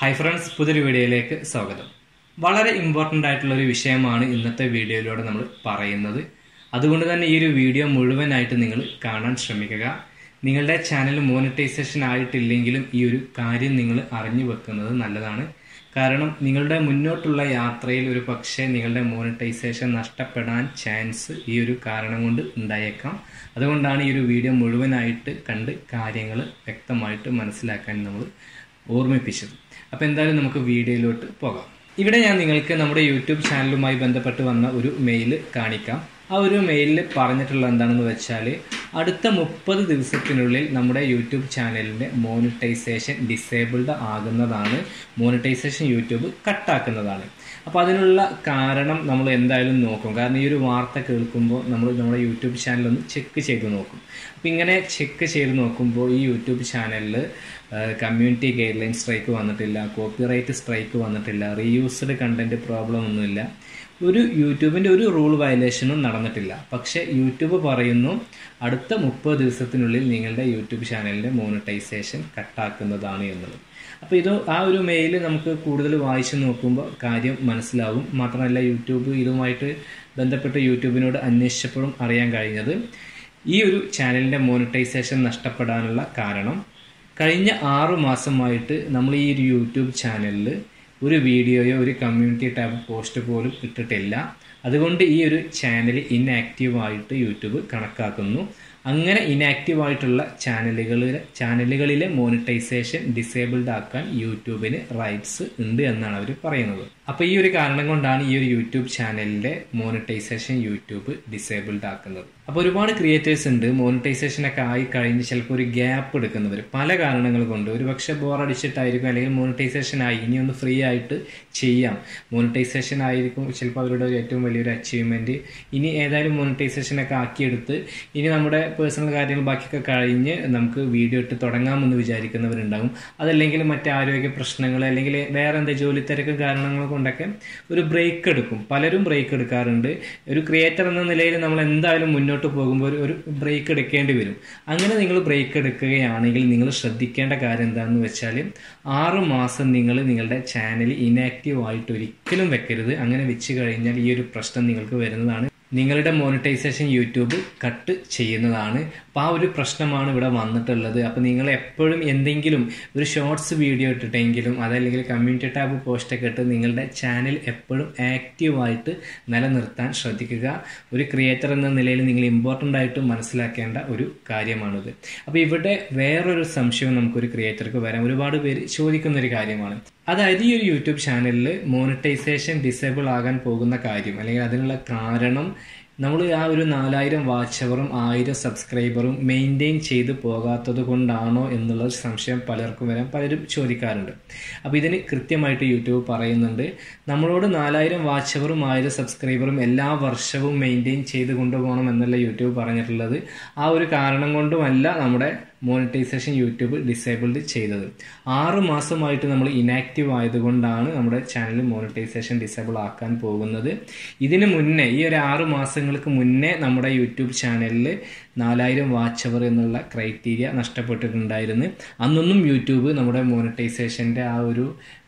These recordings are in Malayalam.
ഹായ് ഫ്രണ്ട്സ് പുതിയൊരു വീഡിയോയിലേക്ക് സ്വാഗതം വളരെ ഇമ്പോർട്ടൻ്റ് ആയിട്ടുള്ള ഒരു വിഷയമാണ് ഇന്നത്തെ വീഡിയോയിലൂടെ നമ്മൾ പറയുന്നത് അതുകൊണ്ട് തന്നെ ഈ ഒരു വീഡിയോ മുഴുവനായിട്ട് നിങ്ങൾ കാണാൻ ശ്രമിക്കുക നിങ്ങളുടെ ചാനൽ മോണിറ്റൈസേഷൻ ആയിട്ടില്ലെങ്കിലും ഈ ഒരു കാര്യം നിങ്ങൾ അറിഞ്ഞു വെക്കുന്നത് നല്ലതാണ് കാരണം നിങ്ങളുടെ മുന്നോട്ടുള്ള യാത്രയിൽ ഒരു പക്ഷേ നിങ്ങളുടെ മോണിറ്റൈസേഷൻ നഷ്ടപ്പെടാൻ ചാൻസ് ഈ ഒരു കാരണം കൊണ്ട് ഉണ്ടായേക്കാം അതുകൊണ്ടാണ് ഈ ഒരു വീഡിയോ മുഴുവനായിട്ട് കണ്ട് കാര്യങ്ങൾ വ്യക്തമായിട്ട് മനസ്സിലാക്കാൻ നമ്മൾ ഓർമ്മിപ്പിച്ചത് അപ്പോൾ എന്തായാലും നമുക്ക് വീഡിയോയിലോട്ട് പോകാം ഇവിടെ ഞാൻ നിങ്ങൾക്ക് നമ്മുടെ യൂട്യൂബ് ചാനലുമായി ബന്ധപ്പെട്ട് വന്ന ഒരു മെയിൽ കാണിക്കാം ആ ഒരു മെയിലിൽ പറഞ്ഞിട്ടുള്ള എന്താണെന്ന് വെച്ചാൽ അടുത്ത മുപ്പത് ദിവസത്തിനുള്ളിൽ നമ്മുടെ യൂട്യൂബ് ചാനലിൻ്റെ മോണിറ്റൈസേഷൻ ഡിസേബിൾഡ് ആകുന്നതാണ് മോണിറ്റൈസേഷൻ യൂട്യൂബ് കട്ടാക്കുന്നതാണ് അപ്പോൾ അതിനുള്ള കാരണം നമ്മൾ എന്തായാലും നോക്കും കാരണം ഈ ഒരു വാർത്ത കേൾക്കുമ്പോൾ നമ്മൾ നമ്മുടെ യൂട്യൂബ് ചാനൽ ഒന്ന് ചെക്ക് ചെയ്ത് നോക്കും അപ്പോൾ ഇങ്ങനെ ചെക്ക് ചെയ്ത് നോക്കുമ്പോൾ ഈ യൂട്യൂബ് ചാനലിൽ കമ്മ്യൂണിറ്റി ഗൈഡ് ലൈൻ സ്ട്രൈക്ക് വന്നിട്ടില്ല കോപ്പിറൈറ്റ് സ്ട്രൈക്ക് വന്നിട്ടില്ല റീയൂസ്ഡ് കണ്ടന്റ് പ്രോബ്ലം ഒന്നുമില്ല ഒരു യൂട്യൂബിൻ്റെ ഒരു റൂൾ വയലേഷനും നടന്നിട്ടില്ല പക്ഷേ യൂട്യൂബ് പറയുന്നു അടുത്ത മുപ്പത് ദിവസത്തിനുള്ളിൽ നിങ്ങളുടെ യൂട്യൂബ് ചാനലിൻ്റെ മോണിറ്റൈസേഷൻ കട്ടാക്കുന്നതാണ് എന്നുള്ളത് അപ്പോൾ ഇത് ആ ഒരു മെയിൽ നമുക്ക് കൂടുതൽ വായിച്ചു നോക്കുമ്പോൾ കാര്യം മനസ്സിലാവും മാത്രമല്ല യൂട്യൂബ് ഇതുമായിട്ട് ബന്ധപ്പെട്ട് യൂട്യൂബിനോട് അന്വേഷിച്ചപ്പോഴും അറിയാൻ കഴിഞ്ഞത് ഈ ഒരു ചാനലിൻ്റെ മോണിറ്റൈസേഷൻ നഷ്ടപ്പെടാനുള്ള കാരണം കഴിഞ്ഞ ആറു മാസമായിട്ട് നമ്മൾ ഈ ഒരു യൂട്യൂബ് ചാനലിൽ ഒരു വീഡിയോയോ ഒരു കമ്മ്യൂണിറ്റി ടാബ് പോസ്റ്റ് പോലും ഇട്ടിട്ടില്ല അതുകൊണ്ട് ഈ ഒരു ചാനൽ ഇൻആക്റ്റീവായിട്ട് യൂട്യൂബ് കണക്കാക്കുന്നു അങ്ങനെ ഇനാക്റ്റീവ് ആയിട്ടുള്ള ചാനലുകളിലെ ചാനലുകളിലെ മോണിറ്റൈസേഷൻ ഡിസേബിൾഡ് ആക്കാൻ യൂട്യൂബിന് റൈറ്റ്സ് ഉണ്ട് എന്നാണ് അവർ പറയുന്നത് അപ്പോൾ ഈ ഒരു കാരണം കൊണ്ടാണ് ഈ ഒരു യൂട്യൂബ് ചാനലിന്റെ മോണിറ്റൈസേഷൻ യൂട്യൂബ് ഡിസേബിൾഡ് ആക്കുന്നത് അപ്പോൾ ഒരുപാട് ക്രിയേറ്റേഴ്സ് ഉണ്ട് മോണിറ്റൈസേഷൻ ഒക്കെ ആയി കഴിഞ്ഞ് ചിലപ്പോൾ ഒരു ഗ്യാപ്പ് എടുക്കുന്നവർ പല കാരണങ്ങൾ കൊണ്ട് ഒരു പക്ഷേ ബോറടിച്ചിട്ടായിരിക്കും അല്ലെങ്കിൽ മോണിറ്റൈസേഷൻ ആയി ഇനി ഒന്ന് ഫ്രീ ആയിട്ട് ചെയ്യാം മോണിറ്റൈസേഷൻ ആയിരിക്കും ചിലപ്പോൾ അവരുടെ ഒരു ഏറ്റവും വലിയൊരു അച്ചീവ്മെന്റ് ഇനി ഏതായാലും മോണിറ്റൈസേഷൻ ഒക്കെ ആക്കിയെടുത്ത് ഇനി നമ്മുടെ പേഴ്സണൽ കാര്യങ്ങൾ ബാക്കിയൊക്കെ കഴിഞ്ഞ് നമുക്ക് വീഡിയോ ഇട്ട് തുടങ്ങാമെന്ന് വിചാരിക്കുന്നവരുണ്ടാകും അതല്ലെങ്കിൽ മറ്റ് ആരോഗ്യ പ്രശ്നങ്ങൾ അല്ലെങ്കിൽ വേറെ എന്താ ജോലി തിരക്ക് കാരണങ്ങൾ കൊണ്ടൊക്കെ ഒരു ബ്രേക്ക് എടുക്കും പലരും ബ്രേക്ക് എടുക്കാറുണ്ട് ഒരു ക്രിയേറ്റർ എന്ന നിലയിൽ നമ്മൾ എന്തായാലും മുന്നോട്ട് പോകുമ്പോൾ ഒരു ബ്രേക്ക് എടുക്കേണ്ടി വരും അങ്ങനെ നിങ്ങൾ ബ്രേക്ക് എടുക്കുകയാണെങ്കിൽ നിങ്ങൾ ശ്രദ്ധിക്കേണ്ട കാര്യം എന്താണെന്ന് വെച്ചാൽ ആറ് മാസം നിങ്ങൾ നിങ്ങളുടെ ചാനൽ ഇനാക്റ്റീവ് ആയിട്ട് ഒരിക്കലും വെക്കരുത് അങ്ങനെ വെച്ച് കഴിഞ്ഞാൽ ഈ ഒരു പ്രശ്നം നിങ്ങൾക്ക് വരുന്നതാണ് നിങ്ങളുടെ മോണിറ്റൈസേഷൻ യൂട്യൂബ് കട്ട് ചെയ്യുന്നതാണ് അപ്പോൾ ആ ഒരു പ്രശ്നമാണ് ഇവിടെ വന്നിട്ടുള്ളത് അപ്പോൾ നിങ്ങൾ എപ്പോഴും എന്തെങ്കിലും ഒരു ഷോർട്സ് വീഡിയോ ഇട്ടിട്ടെങ്കിലും അതല്ലെങ്കിൽ കമ്മ്യൂണിറ്റി ടാബ് പോസ്റ്റൊക്കെ ഇട്ട് നിങ്ങളുടെ ചാനൽ എപ്പോഴും ആക്റ്റീവായിട്ട് നിലനിർത്താൻ ശ്രദ്ധിക്കുക ഒരു ക്രിയേറ്റർ എന്ന നിലയിൽ നിങ്ങൾ ഇമ്പോർട്ടൻ്റ് ആയിട്ട് മനസ്സിലാക്കേണ്ട ഒരു കാര്യമാണിത് അപ്പോൾ ഇവിടെ വേറൊരു സംശയം നമുക്കൊരു ക്രിയേറ്റർക്ക് വരാം ഒരുപാട് പേര് ചോദിക്കുന്ന ഒരു കാര്യമാണ് അതായത് ഈ ഒരു യൂട്യൂബ് ചാനലിൽ മോണിറ്റൈസേഷൻ ഡിസേബിൾ ആകാൻ പോകുന്ന കാര്യം അല്ലെങ്കിൽ അതിനുള്ള കാരണം നമ്മൾ ആ ഒരു നാലായിരം വാച്ച് അവറും ആയിരം സബ്സ്ക്രൈബറും മെയിൻറ്റെയിൻ ചെയ്ത് പോകാത്തത് കൊണ്ടാണോ എന്നുള്ള സംശയം പലർക്കും വരാൻ പലരും ചോദിക്കാറുണ്ട് അപ്പോൾ ഇതിന് കൃത്യമായിട്ട് യൂട്യൂബ് പറയുന്നുണ്ട് നമ്മളോട് നാലായിരം വാച്ച് അവറും ആയിരം സബ്സ്ക്രൈബറും എല്ലാ വർഷവും മെയിൻറ്റെയിൻ ചെയ്ത് കൊണ്ടുപോകണം എന്നല്ല യൂട്യൂബ് പറഞ്ഞിട്ടുള്ളത് ആ ഒരു കാരണം കൊണ്ടുമല്ല നമ്മുടെ മോണിറ്റൈസേഷൻ യൂട്യൂബ് ഡിസേബിൾഡ് ചെയ്തത് ആറ് മാസമായിട്ട് നമ്മൾ ഇനാക്റ്റീവ് ആയതുകൊണ്ടാണ് നമ്മുടെ ചാനൽ മോണിറ്റൈസേഷൻ ഡിസേബിൾ ആക്കാൻ പോകുന്നത് ഇതിന് മുന്നേ ഈ ഒരു ആറ് മാസങ്ങൾക്ക് മുന്നേ നമ്മുടെ യൂട്യൂബ് ചാനലിൽ നാലായിരം വാച്ച് അവർ എന്നുള്ള ക്രൈറ്റീരിയ നഷ്ടപ്പെട്ടിട്ടുണ്ടായിരുന്നു അന്നൊന്നും യൂട്യൂബ് നമ്മുടെ മോണിറ്റൈസേഷൻ്റെ ആ ഒരു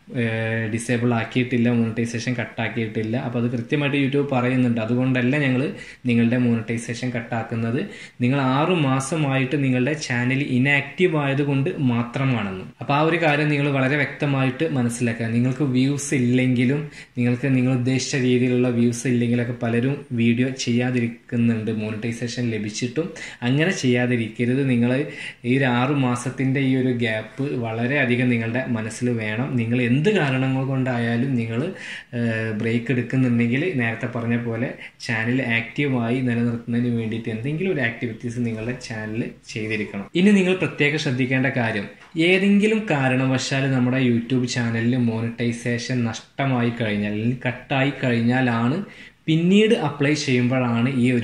ഡിസേബിൾ ആക്കിയിട്ടില്ല മോണിറ്റൈസേഷൻ കട്ടാക്കിയിട്ടില്ല അപ്പോൾ അത് കൃത്യമായിട്ട് യൂട്യൂബ് പറയുന്നുണ്ട് അതുകൊണ്ടല്ല ഞങ്ങൾ നിങ്ങളുടെ മോണിറ്റൈസേഷൻ കട്ടാക്കുന്നത് നിങ്ങൾ ആറു മാസമായിട്ട് നിങ്ങളുടെ ചാനൽ ഇനാക്റ്റീവ് ആയതുകൊണ്ട് മാത്രമാണെന്ന് അപ്പോൾ ആ ഒരു കാര്യം നിങ്ങൾ വളരെ വ്യക്തമായിട്ട് മനസ്സിലാക്കുക നിങ്ങൾക്ക് വ്യൂസ് ഇല്ലെങ്കിലും നിങ്ങൾക്ക് നിങ്ങൾ ഉദ്ദേശിച്ച രീതിയിലുള്ള വ്യൂസ് ഇല്ലെങ്കിലൊക്കെ പലരും വീഡിയോ ചെയ്യാതിരിക്കുന്നുണ്ട് മോണിറ്റൈസേഷൻ ലഭിച്ചിട്ടും അങ്ങനെ ചെയ്യാതിരിക്കരുത് നിങ്ങൾ ഈ ഒരു ആറു മാസത്തിൻ്റെ ഈ ഒരു ഗ്യാപ്പ് വളരെയധികം നിങ്ങളുടെ മനസ്സിൽ വേണം നിങ്ങൾ എന്ത് കാരണങ്ങൾ കൊണ്ടായാലും നിങ്ങൾ ബ്രേക്ക് എടുക്കുന്നുണ്ടെങ്കിൽ നേരത്തെ പറഞ്ഞ പോലെ ചാനൽ ആക്റ്റീവായി നിലനിർത്തുന്നതിന് വേണ്ടിയിട്ട് എന്തെങ്കിലും ഒരു ആക്ടിവിറ്റീസ് നിങ്ങളുടെ ചാനൽ ചെയ്തിരിക്കണം ഇനി നിങ്ങൾ പ്രത്യേകം ശ്രദ്ധിക്കേണ്ട കാര്യം ഏതെങ്കിലും കാരണവശാൽ നമ്മുടെ യൂട്യൂബ് ചാനലിൽ മോണിറ്റൈസേഷൻ നഷ്ടമായി കഴിഞ്ഞാൽ അല്ലെങ്കിൽ കട്ടായി കഴിഞ്ഞാലാണ് പിന്നീട് അപ്ലൈ ചെയ്യുമ്പോഴാണ് ഈ ഒരു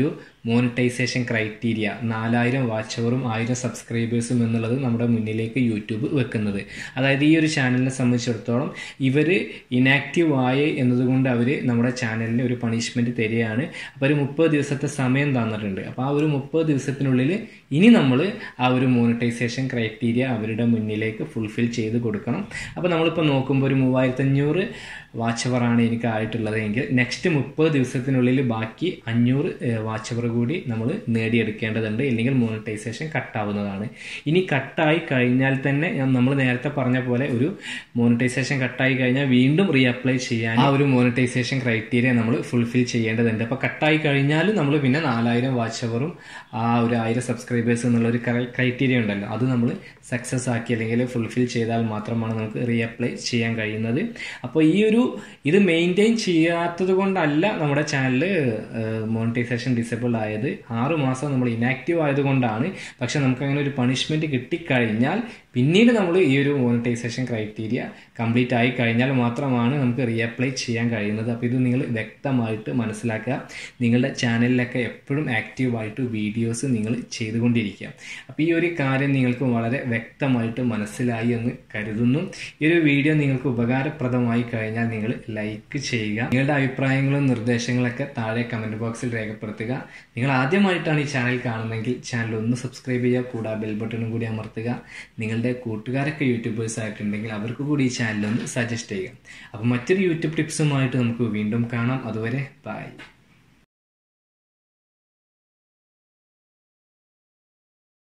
മോണിറ്റൈസേഷൻ ക്രൈറ്റീരിയ നാലായിരം വാച്ച് അവറും ആയിരം സബ്സ്ക്രൈബേഴ്സും എന്നുള്ളത് നമ്മുടെ മുന്നിലേക്ക് യൂട്യൂബ് വെക്കുന്നത് അതായത് ഈ ഒരു ചാനലിനെ സംബന്ധിച്ചിടത്തോളം ഇവർ ഇനാക്റ്റീവ് ആയി എന്നതുകൊണ്ട് അവർ നമ്മുടെ ചാനലിന് ഒരു പണിഷ്മെൻറ്റ് തരികയാണ് അപ്പോൾ ഒരു മുപ്പത് ദിവസത്തെ സമയം തന്നിട്ടുണ്ട് അപ്പോൾ ആ ഒരു മുപ്പത് ദിവസത്തിനുള്ളിൽ ഇനി നമ്മൾ ആ ഒരു മോണിറ്റൈസേഷൻ ക്രൈറ്റീരിയ അവരുടെ മുന്നിലേക്ക് ഫുൾഫിൽ ചെയ്ത് കൊടുക്കണം അപ്പോൾ നമ്മളിപ്പോൾ നോക്കുമ്പോൾ ഒരു മൂവായിരത്തഞ്ഞൂറ് വാച്ച് അവറാണ് എനിക്ക് ആയിട്ടുള്ളത് എങ്കിൽ നെക്സ്റ്റ് മുപ്പത് ദിവസത്തിനുള്ളിൽ ബാക്കി അഞ്ഞൂറ് വാച്ച് അവർ കൂടി നമ്മൾ നേടിയെടുക്കേണ്ടതുണ്ട് ഇല്ലെങ്കിൽ മോണിറ്റൈസേഷൻ കട്ടാവുന്നതാണ് ഇനി കട്ടായി കഴിഞ്ഞാൽ തന്നെ നമ്മൾ നേരത്തെ പറഞ്ഞ പോലെ ഒരു മോണിറ്റൈസേഷൻ കട്ടായി കഴിഞ്ഞാൽ വീണ്ടും റീഅപ്ലൈ ചെയ്യാൻ ആ ഒരു മോണിറ്റൈസേഷൻ ക്രൈറ്റീരിയ നമ്മൾ ഫുൾഫിൽ ചെയ്യേണ്ടതുണ്ട് അപ്പോൾ കട്ടായി കഴിഞ്ഞാൽ നമ്മൾ പിന്നെ നാലായിരം വാച്ച് അവറും ആ ഒരു ആയിരം സബ്സ്ക്രൈബേഴ്സ് എന്നുള്ള ഒരു ക്രൈറ്റീരിയ ഉണ്ടല്ലോ അത് നമ്മൾ സക്സസ് ആക്കി അല്ലെങ്കിൽ ഫുൾഫിൽ ചെയ്താൽ മാത്രമാണ് നമുക്ക് റീഅപ്ലൈ ചെയ്യാൻ കഴിയുന്നത് അപ്പോൾ ഈ ഒരു ഇത് മെയിൻറ്റെയിൻ ചെയ്യാത്തത് കൊണ്ടല്ല നമ്മുടെ ചാനൽ മോണിറ്റൈസേഷൻ ഡിസേബിൾ ആയത് ആറ് മാസം നമ്മൾ ഇനാക്റ്റീവ് ആയതുകൊണ്ടാണ് പക്ഷെ നമുക്ക് അങ്ങനെ ഒരു പണിഷ്മെന്റ് കിട്ടിക്കഴിഞ്ഞാൽ പിന്നീട് നമ്മൾ ഈ ഒരു മോണിറ്റൈസേഷൻ ക്രൈറ്റീരിയ കംപ്ലീറ്റ് ആയി കഴിഞ്ഞാൽ മാത്രമാണ് നമുക്ക് റീഅപ്ലൈ ചെയ്യാൻ കഴിയുന്നത് അപ്പോൾ ഇത് നിങ്ങൾ വ്യക്തമായിട്ട് മനസ്സിലാക്കുക നിങ്ങളുടെ ചാനലിലൊക്കെ എപ്പോഴും ആക്റ്റീവായിട്ട് വീഡിയോസ് നിങ്ങൾ ചെയ്തുകൊണ്ടിരിക്കുക അപ്പോൾ ഈ ഒരു കാര്യം നിങ്ങൾക്ക് വളരെ വ്യക്തമായിട്ട് മനസ്സിലായി എന്ന് കരുതുന്നു ഈ ഒരു വീഡിയോ നിങ്ങൾക്ക് ഉപകാരപ്രദമായി കഴിഞ്ഞാൽ നിങ്ങൾ ലൈക്ക് ചെയ്യുക നിങ്ങളുടെ അഭിപ്രായങ്ങളും നിർദ്ദേശങ്ങളൊക്കെ താഴെ കമൻറ്റ് ബോക്സിൽ രേഖപ്പെടുത്തുക നിങ്ങൾ ആദ്യമായിട്ടാണ് ഈ ചാനൽ കാണുന്നതെങ്കിൽ ചാനൽ ഒന്ന് സബ്സ്ക്രൈബ് ചെയ്യുക കൂടാതെ ബെൽ ബട്ടണും കൂടി അമർത്തുക നിങ്ങളുടെ കൂട്ടുകാരൊക്കെ യൂട്യൂബേഴ്സ് ആയിട്ടുണ്ടെങ്കിൽ അവർക്ക് കൂടി ഈ ചാനൽ ഒന്ന് സജസ്റ്റ് ചെയ്യുക അപ്പോൾ മറ്റൊരു യൂട്യൂബ് ടിപ്സുമായിട്ട് നമുക്ക് വീണ്ടും കാണാം അതുവരെ ബൈ